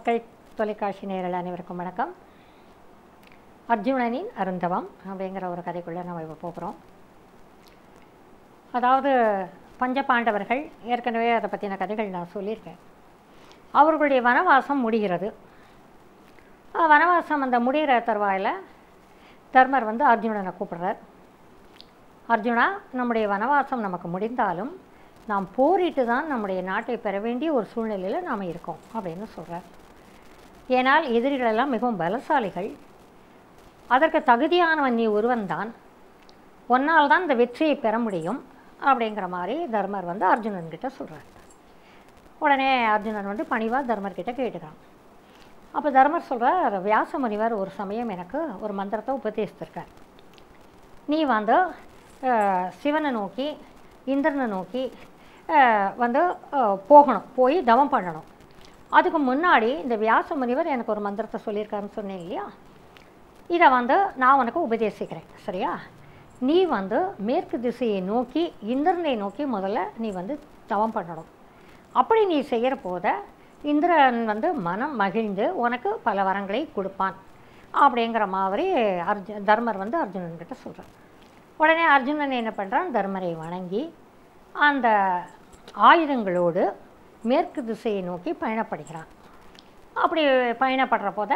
மக்கள் தொலைக்காட்சி நேயர்கள் அனைவருக்கும் வணக்கம் அர்ஜுனனின் அருந்தவம் அப்படிங்கிற ஒரு கதைக்குள்ளே நம்ம இப்போ போகிறோம் அதாவது பஞ்சபாண்டவர்கள் ஏற்கனவே அதை பற்றின கதைகள் நான் சொல்லியிருக்கேன் அவர்களுடைய வனவாசம் முடிகிறது அஹ் வனவாசம் அந்த முடிகிற தருவாயில் தர்மர் வந்து அர்ஜுனனை கூப்பிடுறார் அர்ஜுனா நம்முடைய வனவாசம் நமக்கு முடிந்தாலும் நாம் போரிட்டு தான் நம்முடைய நாட்டை பெற வேண்டிய ஒரு சூழ்நிலையில் நாம் இருக்கோம் அப்படின்னு சொல்கிறார் ஏனால் எதிரிகளெல்லாம் மிகவும் பலசாலிகள் அதற்கு தகுதியானவன் நீ ஒருவன்தான் ஒன்னால் தான் இந்த வெற்றியை பெற முடியும் அப்படிங்கிற மாதிரி தர்மர் வந்து அர்ஜுனன் கிட்ட சொல்கிறார் உடனே அர்ஜுனன் வந்து பணிவாக தர்மர் கிட்ட கேட்டுக்கிறான் அப்போ தர்மர் சொல்கிறார் வியாச முனிவர் ஒரு சமயம் எனக்கு ஒரு மந்திரத்தை உபதேசித்திருக்கார் நீ வந்து அஹ், சிவனை நோக்கி இந்திரனை நோக்கி அஹ், வந்து அஹ், போகணும் போய் தவம் பண்ணணும் அதுக்கு முன்னாடி இந்த வியாச முனிவர் எனக்கு ஒரு மந்திரத்தை சொல்லியிருக்காருன்னு சொன்னேன் இல்லையா இதை வந்து நான் உனக்கு உபதேசிக்கிறேன் சரியா நீ வந்து மேற்கு திசையை நோக்கி இந்திரனை நோக்கி முதல்ல நீ வந்து தவம் பண்ணணும் அப்படி நீ செய்கிற போத இந்திரன் வந்து மனம் மகிழ்ந்து உனக்கு பல வரங்களை கொடுப்பான் அப்படிங்கிற மாதிரி அர்ஜு தர்மர் வந்து அர்ஜுனன் கிட்ட சொல்கிறார் உடனே அர்ஜுனன் என்ன பண்ணுறான் தர்மரை வணங்கி அந்த ஆயுதங்களோடு மேற்கு திசையை நோக்கி பயணப்படுகிறான் அப்படி பயணப்படுற போத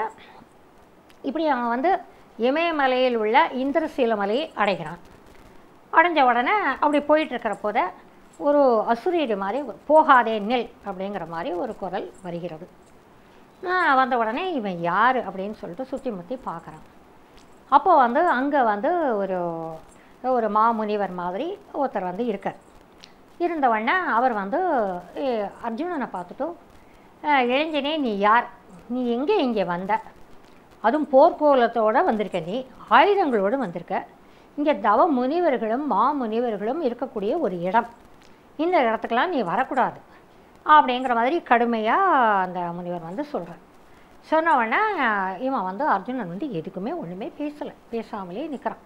இப்படி அவன் வந்து இமயமலையில் உள்ள இந்திரசீல மலையை அடைகிறான் அடைஞ்ச உடனே அப்படி போயிட்டு இருக்கிற போத ஒரு அசுரீடு மாதிரி ஒரு போகாதே நெல் அப்படிங்கிற மாதிரி ஒரு குரல் வருகிறது ஆஹ் வந்த உடனே இவன் யார் அப்படின்னு சொல்லிட்டு சுற்றி முற்றி பார்க்குறான் அப்போ வந்து அங்கே வந்து ஒரு ஒரு மாமுனிவர் மாதிரி ஒருத்தர் வந்து இருக்கார் இருந்த உடனே அவர் வந்து "ஏ, அர்ஜுனனை பார்த்துட்டு "அஹ், இளைஞனே நீ யார் நீ எங்கே இங்கே வந்த அதுவும் போர்க்கோலத்தோடு வந்திருக்க நீ ஆயுதங்களோடு வந்திருக்க இங்கே தவ முனிவர்களும் மாமுனிவர்களும் இருக்கக்கூடிய ஒரு இடம் இந்த இடத்துக்கெல்லாம் நீ வரக்கூடாது அப்படிங்கிற மாதிரி கடுமையாக அந்த முனிவர் வந்து சொல்கிறார் சொன்ன உடனே இவன் வந்து அர்ஜுனன் வந்து எதுக்குமே ஒன்றுமே பேசலை பேசாமலே நிற்கிறான்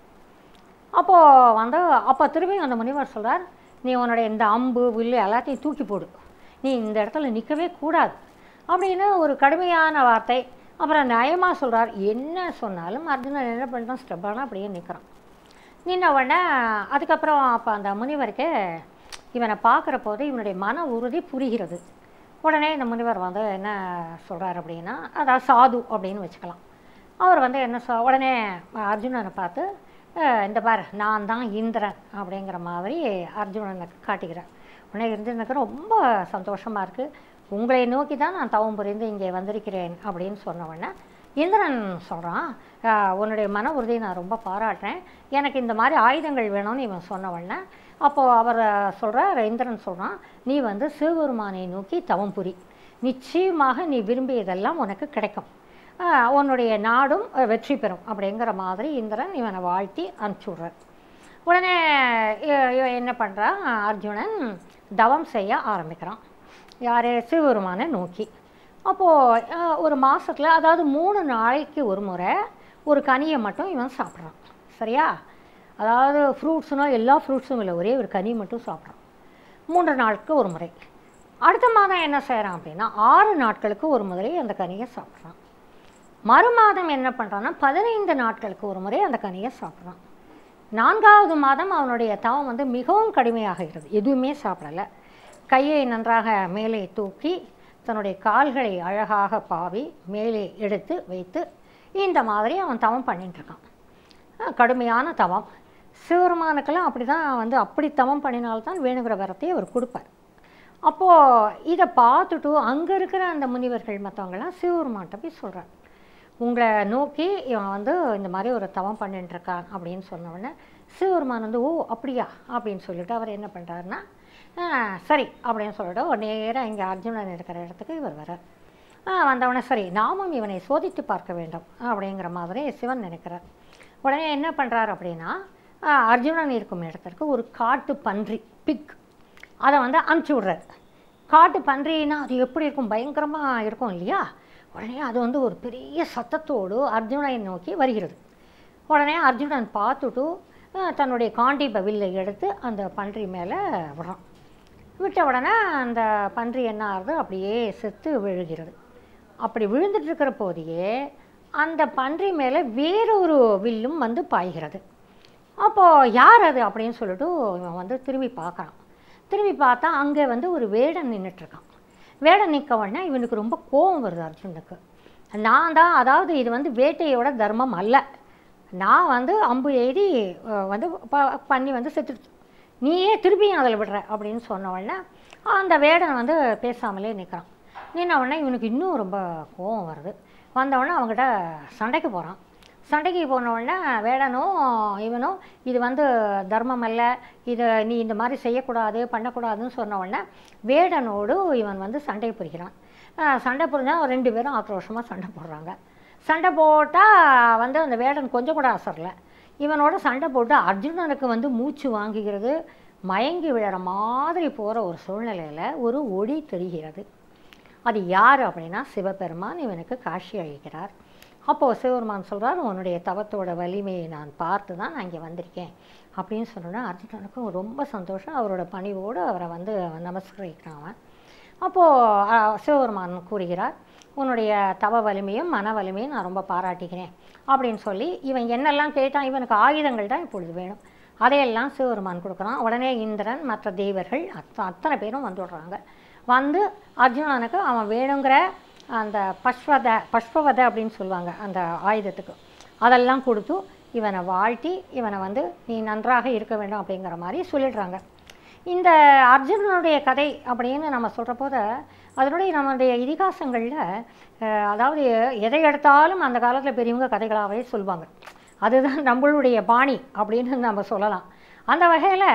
அப்போது வந்து அப்போ திரும்பி அந்த முனிவர் சொல்றார் நீ உன்னுடைய இந்த அம்பு வில்லு எல்லாத்தையும் தூக்கி போடு நீ இந்த இடத்துல நிற்கவே கூடாது அப்படின்னு ஒரு கடுமையான வார்த்தை அப்புறம் நயமாக சொல்றார் என்ன சொன்னாலும் அர்ஜுனன் என்ன பண்ணுறான் ஸ்டெப்பான அப்படியே நிற்கிறான் நின்ன உடனே அதுக்கப்புறம் அப்போ அந்த முனிவருக்கு இவனை பார்க்குற போது இவனுடைய மன உறுதி புரிகிறது உடனே இந்த முனிவர் வந்து என்ன சொல்றார் அப்படின்னா அதாவது சாது அப்படின்னு வச்சுக்கலாம் அவர் வந்து என்ன சொ உடனே அர்ஜுனனை பார்த்து "அஹ், இந்த பார் நான் தான் இந்திரன் அப்படிங்கிற மாதிரி அர்ஜுனனை காட்டுகிறார் உடனே இந்திரனுக்கு ரொம்ப சந்தோஷமாக இருக்குது உங்களை நோக்கி தான் நான் தவம் புரிந்து இங்கே வந்திருக்கிறேன் அப்படின்னு சொன்ன உடனே இந்திரன் சொல்கிறான் உன்னுடைய மன உறுதியை நான் ரொம்ப பாராட்டுறேன் எனக்கு இந்த மாதிரி ஆயுதங்கள் வேணும்னு இவன் சொன்ன உடனே அப்போது அவர் சொல்கிறார் இந்திரன் சொல்கிறான் நீ வந்து சிவபெருமானை நோக்கி தவம் புரி நிச்சயமாக நீ விரும்பியதெல்லாம் உனக்கு கிடைக்கும் ஆஹ் உன்னுடைய நாடும் அஹ், வெற்றி பெறும் அப்படிங்கிற மாதிரி இந்திரன் இவனை வாழ்த்தி அனுப்பிச்சி விட்றார் உடனே இ- இவன் என்ன பண்ணுறான் அர்ஜுனன் தவம் செய்ய ஆரம்பிக்கிறான் யார் சிவபெருமானை நோக்கி அப்போது ஒரு மாதத்தில் அதாவது மூணு நாளைக்கு ஒரு முறை ஒரு கனியை மட்டும் இவன் சாப்பிட்றான் சரியா அதாவது ஃப்ரூட்ஸ்னால் எல்லா ஃப்ரூட்ஸும் இல்லை ஒரே ஒரு கனி மட்டும் சாப்பிட்றான் மூன்று நாளுக்கு ஒரு முறை அடுத்த மாதம் என்ன செய்கிறான் அப்படின்னா ஆறு நாட்களுக்கு ஒரு முறை அந்த கனியை சாப்பிட்றான் மறுமாதம் என்ன பண்ணுறான்னா பதினைந்து நாட்களுக்கு ஒரு முறை அந்த கனியை சாப்பிட்றான் நான்காவது மாதம் அவனுடைய தவம் வந்து மிகவும் கடுமையாகிறது எதுவுமே சாப்பிடலை கையை நன்றாக மேலே தூக்கி தன்னுடைய கால்களை அழகாக பாவி மேலே எடுத்து வைத்து இந்த மாதிரி அவன் தவம் பண்ணிட்டு இருக்கான் அஹ் கடுமையான தவம் சிவருமானுக்கெல்லாம் அப்படி தான் வந்து அப்படி தவம் பண்ணினால்தான் வேணுங்கிற வரத்தை அவர் கொடுப்பார் அப்போது இதை பார்த்துட்டு அங்கே இருக்கிற அந்த முனிவர்கள் மற்றவங்களாம் சிவபெருமான்கிட்ட போய் சொல்கிறார் உங்களை நோக்கி இவன் வந்து இந்த மாதிரி ஒரு தவம் பண்ணிட்டு இருக்கான் அப்படின்னு சொன்ன உடனே சிவபெருமான் வந்து ஓ அப்படியா அப்படின்னு சொல்லிட்டு அவர் என்ன பண்ணுறாருன்னா சரி அப்படின்னு சொல்லிட்டு ஒரு நேராக இங்கே அர்ஜுனன் இருக்கிற இடத்துக்கு இவர் வரார் வந்தவொடனே சரி நாமும் இவனை சோதித்து பார்க்க வேண்டும் அப்படிங்கிற மாதிரி சிவன் நினைக்கிறார் உடனே என்ன பண்ணுறார் அப்படின்னா ஆஹ், அர்ஜுனன் இருக்கும் இடத்திற்கு ஒரு காட்டு பன்றி பிக் அதை வந்து அனுப்பிச்சி விட்றாரு காட்டு பன்றின்னா அது எப்படி இருக்கும் பயங்கரமாக இருக்கும் இல்லையா உடனே அது வந்து ஒரு பெரிய சத்தத்தோடு அர்ஜுனனை நோக்கி வருகிறது உடனே அர்ஜுனன் பார்த்துட்டு அஹ், தன்னுடைய காண்டீப வில்லை எடுத்து அந்த பன்றி மேலே விடுறான் விட்ட உடனே அந்த பன்றி என்ன ஆகுது அப்படியே செத்து விழுகிறது அப்படி விழுந்துட்டு இருக்கிற போதையே அந்த பன்றி மேலே வேறொரு வில்லும் வந்து பாய்கிறது அப்போது யார் அது அப்படின்னு சொல்லிட்டு இவன் வந்து திரும்பி பார்க்குறான் திரும்பி பார்த்தா அங்கே வந்து ஒரு வேடன் நின்றுட்டுருக்கான் வேடன் நிற்க உடனே இவனுக்கு ரொம்ப கோபம் வருது அர்ஜுனுக்கு நான் தான் அதாவது இது வந்து வேட்டையோட தர்மம் அல்ல நான் வந்து அம்பு எய்தி அஹ், வந்து ப- பண்ணி வந்து செத்துடுச்சு நீயே திருப்பியும் அதில் விடுற அப்படின்னு சொன்ன உடனே அந்த வேடன் வந்து பேசாமலே நிற்கிறான் நின்ன உடனே இவனுக்கு இன்னும் ரொம்ப கோபம் வருது வந்த உடனே அவங்ககிட்ட சண்டைக்கு போகிறான் சண்டைக்கு போன உடனே வேடனும் இவனும் இது வந்து தர்மம் அல்ல இதை நீ இந்த மாதிரி செய்யக்கூடாது பண்ணக்கூடாதுன்னு சொன்ன உடனே வேடனோடு இவன் வந்து சண்டை புரிகிறான் ஆஹ் சண்டை புரிஞ்சா ரெண்டு பேரும் ஆக்ரோஷமாக சண்டை போடுறாங்க சண்டை போட்டால் வந்து அந்த வேடன் கொஞ்சம் கூட அசரல இவனோட சண்டை போட்டு அர்ஜுனனுக்கு வந்து மூச்சு வாங்குகிறது மயங்கி விழற மாதிரி போகிற ஒரு சூழ்நிலையில் ஒரு ஒளி தெரிகிறது அது யார் அப்படின்னா சிவபெருமான் இவனுக்கு காட்சி அளிக்கிறார் அப்போது சிவபெருமான் சொல்றார் உன்னுடைய தவத்தோட வலிமையை நான் பார்த்து தான் நான் இங்கே வந்திருக்கேன் அப்படின்னு சொன்னோன்னா அர்ஜுனனுக்கும் ரொம்ப சந்தோஷம் அவரோட பணிவோடு அவரை வந்து நமஸ்கரிக்கிறான் அவன் அப்போது சிவபெருமான் கூறுகிறார் உன்னுடைய தவ வலிமையும் மன வலிமையும் நான் ரொம்ப பாராட்டுகிறேன் அப்படின்னு சொல்லி இவன் என்னெல்லாம் கேட்டான் இவனுக்கு ஆயுதங்கள் தான் இப்பொழுது வேணும் அதையெல்லாம் சிவபெருமான் கொடுக்குறான் உடனே இந்திரன் மற்ற தேவர்கள் அத்த அத்தனை பேரும் வந்துடுறாங்க வந்து அர்ஜுனனுக்கு அவன் வேணுங்கிற அந்த பஷ்வத பஷ்பவத அப்படின்னு சொல்லுவாங்க அந்த ஆயுதத்துக்கு அதெல்லாம் கொடுத்து இவனை வாழ்த்தி இவனை வந்து நீ நன்றாக இருக்க வேண்டும் அப்படிங்கிற மாதிரி சொல்லிடுறாங்க இந்த அர்ஜுனனுடைய கதை அப்படின்னு நம்ம சொல்கிற போது அதனுடைய நம்மளுடைய இதிகாசங்களில் அஹ், அதாவது எதை எடுத்தாலும் அந்த காலத்தில் பெரியவங்க கதைகளாகவே சொல்லுவாங்க அதுதான் நம்மளுடைய பாணி அப்படின்னு நம்ம சொல்லலாம் அந்த வகையில்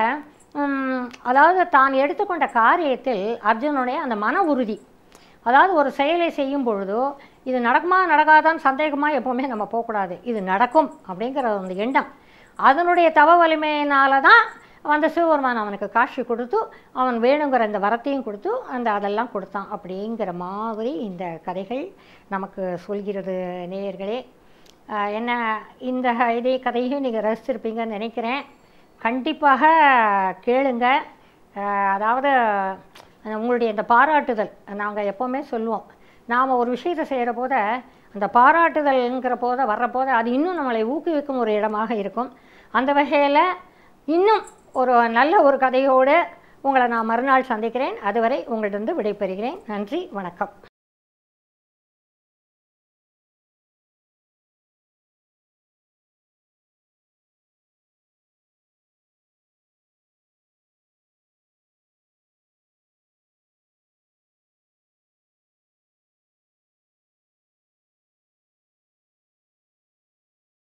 அதாவது தான் எடுத்துக்கொண்ட காரியத்தில் அர்ஜுனனுடைய அந்த மன உறுதி அதாவது ஒரு செயலை செய்யும் பொழுதோ இது நடக்குமா நடக்காதான்னு சந்தேகமாக எப்போவுமே நம்ம போகக்கூடாது இது நடக்கும் அப்படிங்கிற அந்த எண்ணம் அதனுடைய தவ வலிமையினால தான் அந்த சிவபெருமான் அவனுக்கு காட்சி கொடுத்து அவன் வேணுங்கிற இந்த வரத்தையும் கொடுத்து அந்த அதெல்லாம் கொடுத்தான் அப்படிங்கிற மாதிரி இந்த கதைகள் நமக்கு சொல்கிறது நேயர்களே ஆஹ் என்ன இந்த இதே கதையும் நீங்கள் ரசிச்சிருப்பீங்கன்னு நினைக்கிறேன் கண்டிப்பாக கேளுங்க ஆஹ் அதாவது அஹ் உங்களுடைய இந்த பாராட்டுதல் நாங்கள் எப்போவுமே சொல்லுவோம் நாம் ஒரு விஷயத்தை செய்கிற போத அந்த பாராட்டுதல்ங்கிற போத வர்ற போத அது இன்னும் நம்மளை ஊக்குவிக்கும் ஒரு இடமாக இருக்கும் அந்த வகையில் இன்னும் ஒரு நல்ல ஒரு கதையோடு உங்களை நான் மறுநாள் சந்திக்கிறேன் அதுவரை உங்களிடம் விடைபெறுகிறேன் நன்றி வணக்கம்